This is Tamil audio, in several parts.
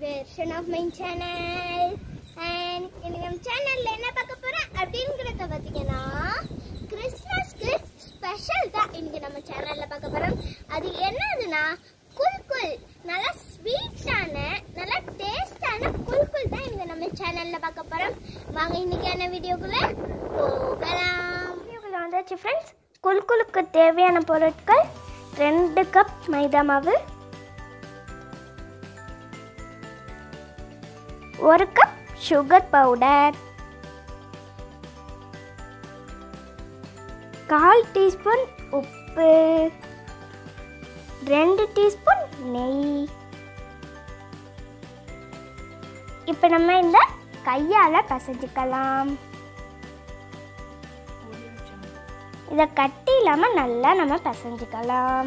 version of my channel and இன்னைக்கு நம்ம சேனல்ல என்ன பார்க்க போறோம் அப்படிங்கறத பார்த்தீங்கன்னா கிறிஸ்மஸ்க்கு ஸ்பெஷல் தான் இன்னைக்கு நம்ம சேனல்ல பார்க்க போறோம் அது என்னதுன்னா குல்குல் நல்லா ஸ்வீட்டான நல்லா டேஸ்டான குல்குல் தான் இன்னைக்கு நம்ம சேனல்ல பார்க்க போறோம் வாங்க இன்னைக்கான வீடியோக்குள்ள போகலாம் வீடியோக்குள்ள வந்தாச்சு ஃப்ரெண்ட்ஸ் குல்குலுக்கு தேவையான பொருட்கள் ரெண்டு கப் மைதா மாவு ஒரு கப் சுகர் பவுடர் கால் டீஸ்பூன் உப்பு ரெண்டு டீஸ்பூன் நெய் இப்போ நம்ம இந்த கையால் பசைஞ்சுக்கலாம் இதை கட்டி இல்லாமல் நல்லா நம்ம பசைஞ்சுக்கலாம்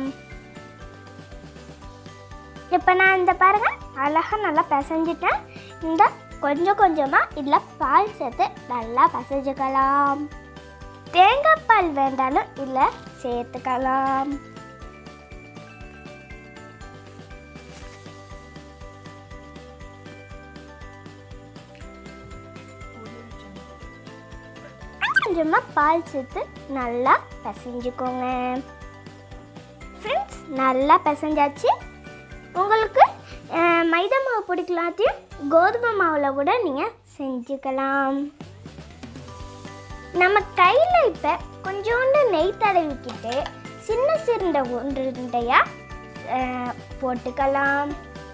இப்போ நான் இந்த பாருங்க அழகாக நல்லா பிசைஞ்சிட்டேன் இந்த கொஞ்சம் கொஞ்சமாக இதில் பால் சேர்த்து நல்லா பசைஞ்சுக்கலாம் தேங்காய் பால் வேண்டாலும் இதில் சேர்த்துக்கலாம் கொஞ்சமாக பால் சேர்த்து நல்லா பிசைஞ்சுக்கோங்க ஃப்ரெண்ட்ஸ் நல்லா பிசைஞ்சாச்சு உங்களுக்கு அஹ், மைதா மாவு பிடிக்கலாத்தையும் கோதுமை மாவில் கூட நீங்கள் செஞ்சுக்கலாம் நம்ம கையில் இப்போ கொஞ்சோண்டு நெய் தடவிக்கிட்டு சின்ன சிறந்த உருண்டையாக போட்டுக்கலாம்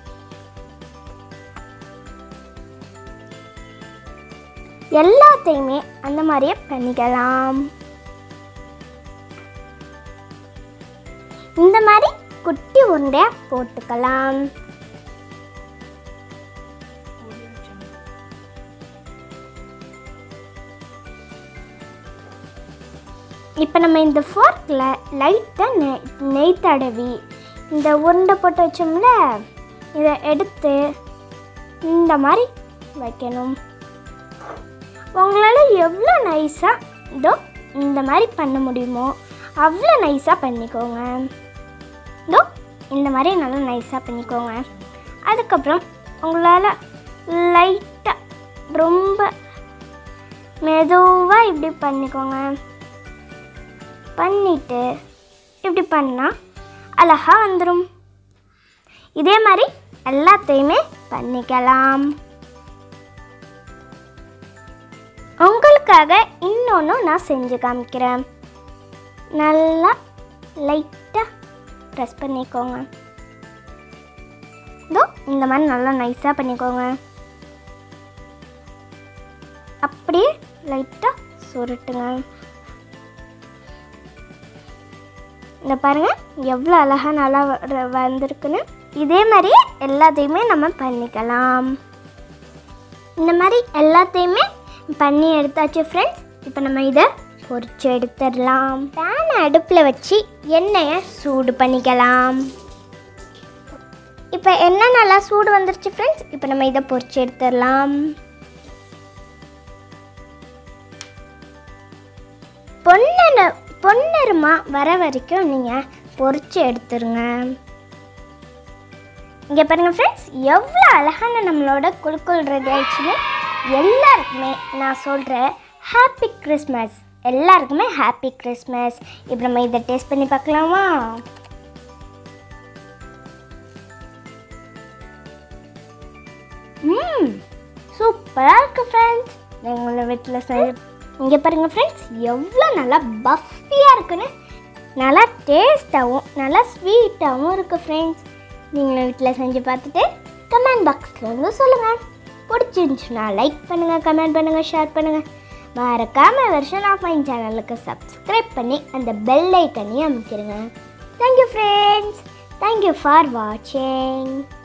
எல்லாத்தையுமே அந்த மாதிரியே பண்ணிக்கலாம் இந்த மாதிரி குட்டி உருண்டையா போட்டுக்கலாம் இப்போ நம்ம இந்த ஃபோர்க்கில் லைட்டாக நெய் நெய் தடவி இந்த உருண்டை போட்டு வச்சோம்ல இதை எடுத்து இந்த மாதிரி வைக்கணும் உங்களால் எவ்வளோ நைஸாக இதோ இந்த மாதிரி பண்ண முடியுமோ அவ்வளோ நைஸாக பண்ணிக்கோங்க இதோ இந்த மாதிரி நல்லா நைஸாக பண்ணிக்கோங்க அதுக்கப்புறம் உங்களால் லைட்டாக ரொம்ப மெதுவாக இப்படி பண்ணிக்கோங்க பண்ணிட்டு இப்படி பண்ணால் அழகா வந்துடும் இதே மாதிரி எல்லாத்தையுமே பண்ணிக்கலாம் உங்களுக்காக இன்னொன்று நான் செஞ்சு காமிக்கிறேன் நல்லா லைட்டாக ப்ரெஸ் பண்ணிக்கோங்க இதோ இந்த மாதிரி நல்லா நைஸாக பண்ணிக்கோங்க அப்படியே லைட்டாக சுருட்டுங்க இந்த பாருங்க எவ்வளோ அழகாக நல்லா வ- வந்திருக்குன்னு இதே மாதிரியே எல்லாத்தையுமே நம்ம பண்ணிக்கலாம் இந்த மாதிரி எல்லாத்தையுமே பண்ணி எடுத்தாச்சு ஃப்ரெண்ட்ஸ் இப்போ நம்ம இதை பொரிச்சு எடுத்துடலாம் பேனை அடுப்பில் வச்சு எண்ணெயை சூடு பண்ணிக்கலாம் இப்போ எண்ணெய் நல்லா சூடு வந்துருச்சு ஃப்ரெண்ட்ஸ் இப்போ நம்ம இதை பொரிச்சு எடுத்துடலாம் பொன்னன பொன்னருமா வர வரைக்கும் நீங்கள் பொரிச்சு எடுத்துருங்க இங்கே பாருங்கள் ஃப்ரெண்ட்ஸ் எவ்வளோ அழகான நம்மளோட குழுக்குள் ரெடி ஆயிடுச்சுன்னு எல்லாருக்குமே நான் சொல்கிறேன் ஹாப்பி கிறிஸ்மஸ் எல்லாருக்குமே ஹாப்பி கிறிஸ்மஸ் இப்போ நம்ம இதை டேஸ்ட் பண்ணி பார்க்கலாமா ம் சூப்பராக இருக்கு ஃப்ரெண்ட்ஸ் எங்களை வீட்டில் செஞ்சு இங்கே பாருங்க ஃப்ரெண்ட்ஸ் எவ்வளோ நல்லா பஃபியாக இருக்குன்னு நல்லா டேஸ்ட்டாகவும் நல்லா ஸ்வீட்டாகவும் இருக்குது ஃப்ரெண்ட்ஸ் நீங்களும் வீட்டில் செஞ்சு பார்த்துட்டு கமெண்ட் பாக்ஸில் வந்து சொல்லுங்கள் பிடிச்சிருந்துச்சுன்னா லைக் பண்ணுங்கள் கமெண்ட் பண்ணுங்கள் ஷேர் பண்ணுங்கள் மறக்காம வெர்ஷன் ஆஃப் மைன் சேனலுக்கு சப்ஸ்கிரைப் பண்ணி அந்த பெல் ஐக்கனையும் அமைக்கிருங்க தேங்க்யூ ஃப்ரெண்ட்ஸ் தேங்க்யூ ஃபார் வாட்சிங்